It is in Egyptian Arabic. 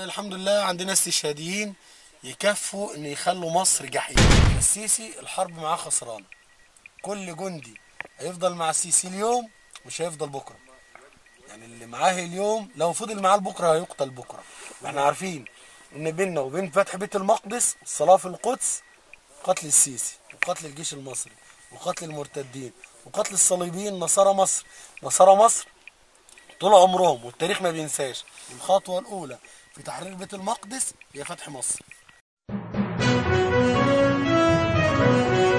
الحمد لله عندنا استشهاديين يكفوا ان يخلوا مصر جحيم السيسي الحرب معاه خسرانه كل جندي هيفضل مع السيسي اليوم مش هيفضل بكره يعني اللي معاه اليوم لو فضل معاه لبكره هيقتل بكره واحنا عارفين ان بيننا وبين فتح بيت المقدس الصلاه في القدس قتل السيسي وقتل الجيش المصري وقتل المرتدين وقتل الصليبيين نصارى مصر نصارى مصر طول عمرهم والتاريخ ما بينساش الخطوه الاولى في تحرير بيت المقدس هي فتح مصر